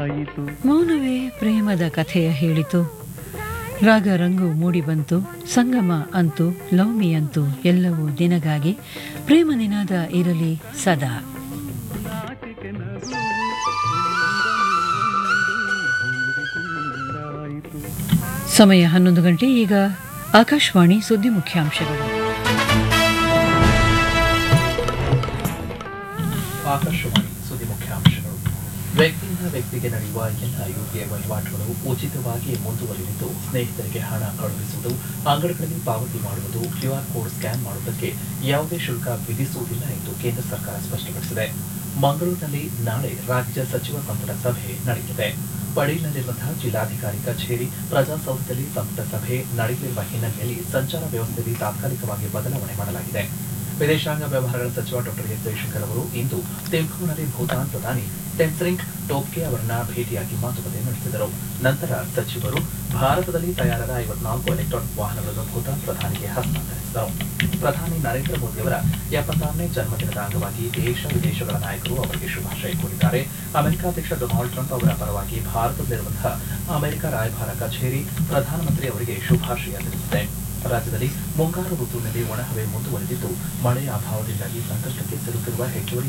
ಆಯಿತು ಮೌನವೇ ಪ್ರೇಮದ ಕಥೆಯ ಹೇಳಿತು ರಾಗ ರಂಗು ಮೂಡಿಬಂತು ಸಂಗಮ ಅಂತೂ ಲೌಮಿ ಅಂತೂ ಎಲ್ಲವೂ ದಿನಗಾಗಿ ಪ್ರೇಮ ನಿನಾದ ಇರಲಿ ಸದಾ ನಾಚಿಕೆ ನಗು ಹೊಂದಿಕೊಂಡಾಯಿತು ಸಮಯ ಹನ್ನೊಂದು ಗಂಟೆ ಈಗ ಆಕಾಶವಾಣಿ ಸುದ್ದಿ ಮುಖ್ಯಾಂಶಗಳು ಆಕಾಶವಾಣಿ ಸುದ್ದಿ ಮುಖ್ಯಾಂಶಗಳು ವ್ಯಕ್ತಿಯಿಂದ ವ್ಯಕ್ತಿಗೆ ನಡೆಯುವ ಎಲ್ಲ ಯುಪಿಐ ವಹಿವಾಟುಗಳು ಉಚಿತವಾಗಿ ಮುಂದುವರಿದಿದ್ದು ಸ್ನೇಹಿತರಿಗೆ ಹಣ ಕಳುಹಿಸುವುದು ಅಂಗಡಿಗಳಲ್ಲಿ ಪಾವತಿ ಮಾಡುವುದು ಕ್ಯೂಆರ್ ಕೋಡ್ ಸ್ಕ್ಯಾನ್ ಮಾಡುವುದಕ್ಕೆ ಯಾವುದೇ ಶುಲ್ಕ ವಿಧಿಸುವುದಿಲ್ಲ ಎಂದು ಕೇಂದ್ರ ಸರ್ಕಾರ ಸ್ಪಷ್ಟಪಡಿಸಿದೆ ಮಂಗಳೂರಿನಲ್ಲಿ ನಾಳೆ ರಾಜ್ಯ ಸಚಿವ ಸಂಪುಟ ಸಭೆ ನಡೆಯಲಿದೆ ಪಡೀಲ್ನಲ್ಲಿರುವಂತಹ ಜಿಲ್ಲಾಧಿಕಾರಿ ಕಚೇರಿ ಪ್ರಜಾಸೌಧದಲ್ಲಿ ಸಂಪುಟ ಸಭೆ ನಡೆಯಲಿರುವ ಹಿನ್ನೆಲೆಯಲ್ಲಿ ಸಂಚಾರ ವ್ಯವಸ್ಥೆಯಲ್ಲಿ ತಾತ್ಕಾಲಿಕವಾಗಿ ಬದಲಾವಣೆ ಮಾಡಲಾಗಿದೆ ವಿದೇಶಾಂಗ ವ್ಯವಹಾರಗಳ ಸಚಿವ ಡಾಕ್ಟರ್ ಎಸ್ ಜಯಶಂಕರ್ ಅವರು ಇಂದು ತೆಂಕೂರಿನಲ್ಲಿ ಭೂತಾನ್ ಪ್ರಧಾನಿ ಟೆನ್ಸರಿಂಗ್ ಟೋಪ್ಗೆ ಅವರನ್ನ ಭೇಟಿಯಾಗಿ ಮಾತುಕತೆ ನಡೆಸಿದರು ನಂತರ ಸಚಿವರು ಭಾರತದಲ್ಲಿ ತಯಾರಾದ ಐವತ್ನಾಲ್ಕು ಎಲೆಕ್ಟ್ರಾನಿಕ್ ವಾಹನಗಳನ್ನು ಭೂತಾನ್ ಪ್ರಧಾನಿಗೆ ಹಸ್ತಾಂತರಿಸಿದರು ಪ್ರಧಾನಿ ನರೇಂದ್ರ ಮೋದಿ ಅವರ ಎಪ್ಪತ್ತಾರನೇ ಜನ್ಮದಿನದ ಅಂಗವಾಗಿ ದೇಶ ವಿದೇಶಗಳ ನಾಯಕರು ಅವರಿಗೆ ಶುಭಾಶಯ ಕೋರಿದ್ದಾರೆ ಅಮೆರಿಕ ಅಧ್ಯಕ್ಷ ಡೊನಾಲ್ಡ್ ಟ್ರಂಪ್ ಅವರ ಪರವಾಗಿ ಭಾರತದಲ್ಲಿರುವಂತಹ ಅಮೆರಿಕ ರಾಯಭಾರ ಕಚೇರಿ ಪ್ರಧಾನಮಂತ್ರಿ ಅವರಿಗೆ ಶುಭಾಶಯ ತಿಳಿಸಿದೆ ರಾಜ್ಯದಲ್ಲಿ ಮುಂಗಾರು ಋತುವಿನಲ್ಲಿ ಒಣಹವೆ ಮುಂದುವರೆದಿದ್ದು ಮಳೆಯ ಅಭಾವದಿಂದಾಗಿ ಸಂಕಷ್ಟಕ್ಕೆ ಸಿಲುಕಿರುವ ಹೆಚ್ಚುವರಿ